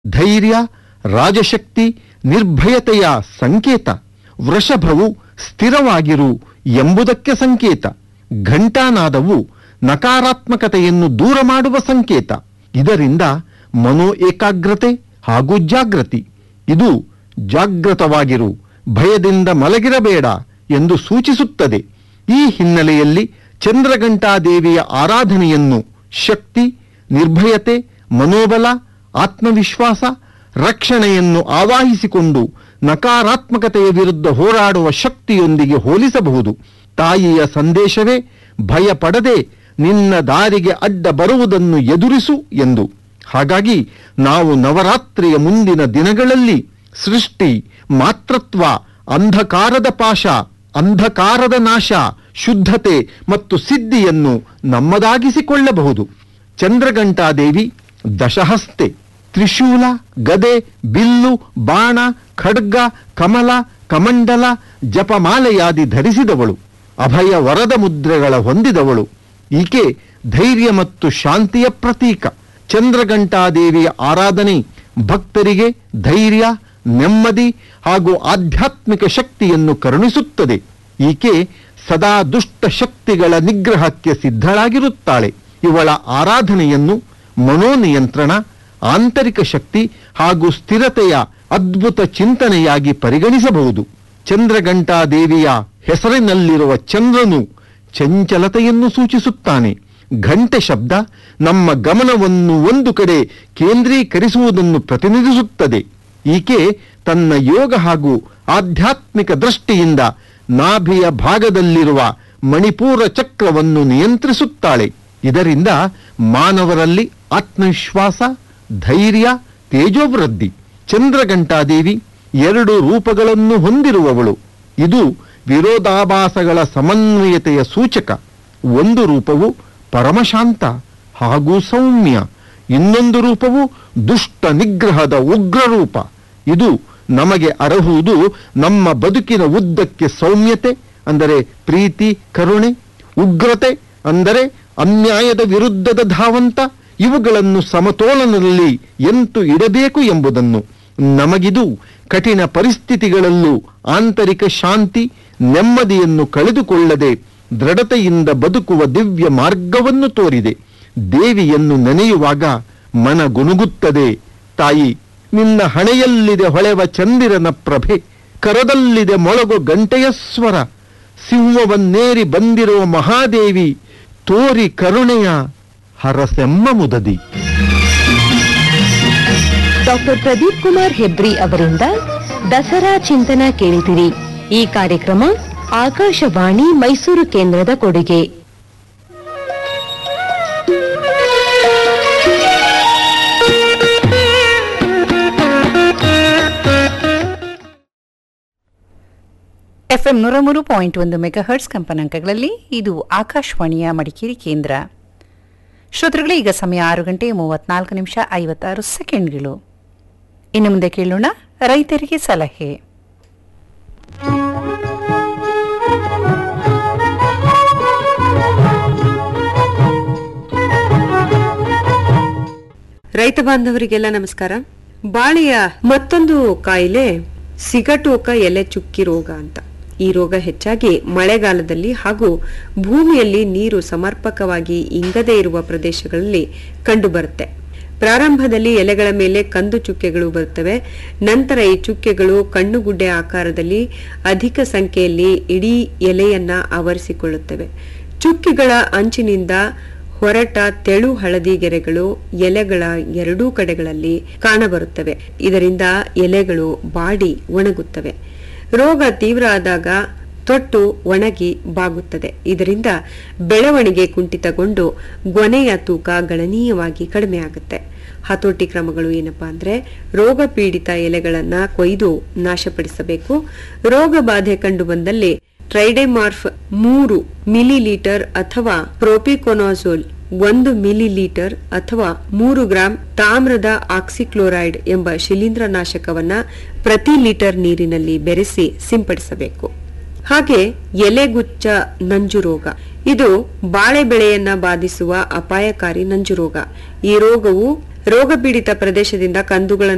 ಧೈರ್ಯ ರಾಜಶಕ್ತಿ ನಿರ್ಭಯತೆಯ ಸಂಕೇತ ವೃಷಭವು ಸ್ಥಿರವಾಗಿರು ಎಂಬುದಕ್ಕೆ ಸಂಕೇತ ಘಂಟಾನಾದವು ನಕಾರಾತ್ಮಕತೆಯನ್ನು ದೂರ ಮಾಡುವ ಸಂಕೇತ ಇದರಿಂದ ಮನೋ ಏಕಾಗ್ರತೆ ಹಾಗೂ ಜಾಗೃತಿ ಇದು ಜಾಗೃತವಾಗಿರು ಭಯದಿಂದ ಮಲಗಿರಬೇಡ ಎಂದು ಸೂಚಿಸುತ್ತದೆ ಈ ಹಿನ್ನೆಲೆಯಲ್ಲಿ ಚಂದ್ರಘಂಟಾದೇವಿಯ ಆರಾಧನೆಯನ್ನು ಶಕ್ತಿ ನಿರ್ಭಯತೆ ಮನೋಬಲ ಆತ್ಮವಿಶ್ವಾಸ ರಕ್ಷಣೆಯನ್ನು ಆವಾಹಿಸಿಕೊಂಡು ನಕಾರಾತ್ಮಕತೆಯ ವಿರುದ್ಧ ಹೋರಾಡುವ ಶಕ್ತಿಯೊಂದಿಗೆ ಹೋಲಿಸಬಹುದು ತಾಯಿಯ ಸಂದೇಶವೇ ಭಯ ಪಡದೆ ನಿನ್ನ ದಾರಿಗೆ ಅಡ್ಡ ಬರುವುದನ್ನು ಎದುರಿಸು ಎಂದು ಹಾಗಾಗಿ ನಾವು ನವರಾತ್ರಿಯ ಮುಂದಿನ ದಿನಗಳಲ್ಲಿ ಸೃಷ್ಟಿ ಮಾತೃತ್ವ ಅಂಧಕಾರದ ಪಾಶ ಅಂಧಕಾರದ ನಾಶ ಶುದ್ಧತೆ ಮತ್ತು ಸಿದ್ಧಿಯನ್ನು ನಮ್ಮದಾಗಿಸಿಕೊಳ್ಳಬಹುದು ಚಂದ್ರಘಂಟಾದೇವಿ ದಶಹಸ್ತೆ ತ್ರಿಶೂಲ ಗದೆ ಬಿಲ್ಲು ಬಾಣ ಖಡ್ಗ ಕಮಲ ಕಮಂಡಲ ಜಪಮಾಲೆಯಾದಿ ಧರಿಸಿದವಳು ಅಭಯ ವರದ ಮುದ್ರೆಗಳ ಹೊಂದಿದವಳು ಈಕೆ ಧೈರ್ಯ ಮತ್ತು ಶಾಂತಿಯ ಪ್ರತೀಕ ಚಂದ್ರಘಂಟಾದೇವಿಯ ಆರಾಧನೆ ಭಕ್ತರಿಗೆ ಧೈರ್ಯ ನೆಮ್ಮದಿ ಹಾಗೂ ಆಧ್ಯಾತ್ಮಿಕ ಶಕ್ತಿಯನ್ನು ಕರುಣಿಸುತ್ತದೆ ಈಕೆ ಸದಾ ದುಷ್ಟ ಶಕ್ತಿಗಳ ನಿಗ್ರಹಕ್ಕೆ ಸಿದ್ಧಳಾಗಿರುತ್ತಾಳೆ ಇವಳ ಆರಾಧನೆಯನ್ನು ಮನೋನಿಯಂತ್ರಣ ಆಂತರಿಕ ಶಕ್ತಿ ಹಾಗೂ ಸ್ಥಿರತೆಯ ಅದ್ಭುತ ಚಿಂತನೆಯಾಗಿ ಪರಿಗಣಿಸಬಹುದು ಚಂದ್ರಘಂಟಾದೇವಿಯ ಹೆಸರಿನಲ್ಲಿರುವ ಚಂದ್ರನು ಚಂಚಲತೆಯನ್ನು ಸೂಚಿಸುತ್ತಾನೆ ಘಂಟೆ ಶಬ್ದ ನಮ್ಮ ಗಮನವನ್ನು ಒಂದು ಕಡೆ ಕೇಂದ್ರೀಕರಿಸುವುದನ್ನು ಪ್ರತಿನಿಧಿಸುತ್ತದೆ ಈಕೆ ತನ್ನ ಯೋಗ ಹಾಗೂ ಆಧ್ಯಾತ್ಮಿಕ ದೃಷ್ಟಿಯಿಂದ ನಾಭಿಯ ಭಾಗದಲ್ಲಿರುವ ಮಣಿಪೂರ ಚಕ್ರವನ್ನು ನಿಯಂತ್ರಿಸುತ್ತಾಳೆ ಇದರಿಂದ ಮಾನವರಲ್ಲಿ ಆತ್ಮವಿಶ್ವಾಸ ಧೈರ್ಯ ತೇಜೋವೃದ್ಧಿ ಚಂದ್ರಘಂಟಾದೇವಿ ಎರಡು ರೂಪಗಳನ್ನು ಹೊಂದಿರುವವಳು ಇದು ವಿರೋಧಾಭಾಸಗಳ ಸಮನ್ವಯತೆಯ ಸೂಚಕ ಒಂದು ರೂಪವು ಪರಮಶಾಂತ ಹಾಗೂ ಸೌಮ್ಯ ಇನ್ನೊಂದು ರೂಪವು ದುಷ್ಟ ನಿಗ್ರಹದ ಉಗ್ರ ರೂಪ ಇದು ನಮಗೆ ಅರಹುವುದು ನಮ್ಮ ಬದುಕಿನ ಉದ್ದಕ್ಕೆ ಸೌಮ್ಯತೆ ಅಂದರೆ ಪ್ರೀತಿ ಕರುಣೆ ಉಗ್ರತೆ ಅಂದರೆ ಅನ್ಯಾಯದ ವಿರುದ್ಧದ ಧಾವಂತ ಇವುಗಳನ್ನು ಸಮತೋಲನದಲ್ಲಿ ಎಂತು ಇಡಬೇಕು ಎಂಬುದನ್ನು ನಮಗಿದು ಕಠಿಣ ಪರಿಸ್ಥಿತಿಗಳಲ್ಲೂ ಆಂತರಿಕ ಶಾಂತಿ ನೆಮ್ಮದಿಯನ್ನು ಕಳೆದುಕೊಳ್ಳದೆ ದೃಢತೆಯಿಂದ ಬದುಕುವ ದಿವ್ಯ ಮಾರ್ಗವನ್ನು ತೋರಿದೆ ದೇವಿಯನ್ನು ನೆನೆಯುವಾಗ ಮನ ಗುನುಗುತ್ತದೆ ತಾಯಿ ನಿನ್ನ ಹಣೆಯಲ್ಲಿದೆ ಹೊಳೆವ ಚಂದಿರನ ಪ್ರಭೆ ಕರದಲ್ಲಿದೆ ಮೊಳಗು ಗಂಟೆಯ ಸ್ವರ ಸಿಂಹವನ್ನೇರಿ ಬಂದಿರುವ ಮಹಾದೇವಿ ತೋರಿ ಕರುಣೆಯ ಹರಸೆಮ್ಮ ಮುದದಿ ಡಾಕ್ಟರ್ ಪ್ರದೀಪ್ ಕುಮಾರ್ ಹೆಬ್ರಿ ಅವರಿಂದ ದಸರಾ ಚಿಂತನ ಕೇಳಿದಿರಿ ಈ ಕಾರ್ಯಕ್ರಮ ಆಕಾಶವಾಣಿ ಮೈಸೂರು ಕೇಂದ್ರದ ಕೊಡುಗೆ ಎಫ್ಎಂ ನೂರ ಮೂರು ಪಾಯಿಂಟ್ ಒಂದು ಮೆಗಾಹರ್ಟ್ಸ್ ಕಂಪನಾಂಕಗಳಲ್ಲಿ ಇದು ಆಕಾಶವಾಣಿಯ ಮಡಿಕೇರಿ ಕೇಂದ್ರ ಶ್ರೋತೃಗಳೇ ಈಗ ಸಮಯ ಆರು ಗಂಟೆ ಮೂವತ್ನಾಲ್ಕು ನಿಮಿಷ ಐವತ್ತಾರು ಸೆಕೆಂಡ್ಗಳು ಇನ್ನು ಮುಂದೆ ಕೇಳೋಣ ರೈತರಿಗೆ ಸಲಹೆ ರೈತ ಬಾಂಧವರಿಗೆಲ್ಲ ನಮಸ್ಕಾರ ಬಾಳೆಯ ಮತ್ತೊಂದು ಕಾಯಿಲೆ ಸಿಗಟೋಕ ಎಲೆ ಚುಕ್ಕಿ ರೋಗ ಅಂತ ಈ ರೋಗ ಹೆಚ್ಚಾಗಿ ಮಳೆಗಾಲದಲ್ಲಿ ಹಾಗೂ ಭೂಮಿಯಲ್ಲಿ ನೀರು ಸಮರ್ಪಕವಾಗಿ ಇಂಗದೇ ಇರುವ ಪ್ರದೇಶಗಳಲ್ಲಿ ಕಂಡುಬರುತ್ತೆ ಪ್ರಾರಂಭದಲ್ಲಿ ಎಲೆಗಳ ಮೇಲೆ ಕಂದು ಚುಕ್ಕೆಗಳು ಬರುತ್ತವೆ ನಂತರ ಈ ಚುಕ್ಕೆಗಳು ಕಣ್ಣುಗುಡ್ಡೆ ಆಕಾರದಲ್ಲಿ ಅಧಿಕ ಸಂಖ್ಯೆಯಲ್ಲಿ ಇಡೀ ಎಲೆಯನ್ನ ಆವರಿಸಿಕೊಳ್ಳುತ್ತವೆ ಚುಕ್ಕಿಗಳ ಅಂಚಿನಿಂದ ಹೊರಟ ತೆಳು ಹಳದಿ ಗೆರೆಗಳು ಎಲೆಗಳ ಎರಡೂ ಕಡೆಗಳಲ್ಲಿ ಕಾಣಬರುತ್ತವೆ ಇದರಿಂದ ಎಲೆಗಳು ಬಾಡಿ ಒಣಗುತ್ತವೆ ರೋಗ ತೀವ್ರ ಆದಾಗ ತೊಟ್ಟು ಒಣಗಿ ಬಾಗುತ್ತದೆ ಇದರಿಂದ ಬೆಳವಣಿಗೆ ಕುಂಠಿತಗೊಂಡು ಗೊನೆಯ ತೂಕ ಗಣನೀಯವಾಗಿ ಕಡಿಮೆ ಆಗುತ್ತೆ ಹತೋಟಿ ಕ್ರಮಗಳು ಏನಪ್ಪಾ ಅಂದ್ರೆ ರೋಗ ಪೀಡಿತ ಎಲೆಗಳನ್ನ ಕೊಯ್ದು ನಾಶಪಡಿಸಬೇಕು ರೋಗ ಬಾಧೆ ಕಂಡು ಬಂದಲ್ಲಿ ಟ್ರೈಡೆಮಾರ್ಫ್ ಮೂರು ಮಿಲಿ ಲೀಟರ್ ಅಥವಾ ಪ್ರೋಪಿಕೊನಾಜೋಲ್ ಒಂದು ಮಿಲಿ ಲೀಟರ್ ಅಥವಾ ಮೂರು ಗ್ರಾಂ ತಾಮ್ರದ ಆಕ್ಸಿಕ್ಲೋರೈಡ್ ಎಂಬ ಶಿಲೀಂಧ್ರನಾಶಕವನ್ನ ಪ್ರತಿ ಲೀಟರ್ ನೀರಿನಲ್ಲಿ ಬೆರೆಸಿ ಸಿಂಪಡಿಸಬೇಕು ಹಾಗೆ ಎಲೆಗುಚ್ಚ ನಂಜು ರೋಗ ಇದು ಬಾಳೆ ಬೆಳೆಯನ್ನ ಬಾಧಿಸುವ ಅಪಾಯಕಾರಿ ನಂಜು ರೋಗ ಈ ರೋಗವು ರೋಗಪೀಡಿತ ಪ್ರದೇಶದಿಂದ ಕಂದುಗಳನ್ನು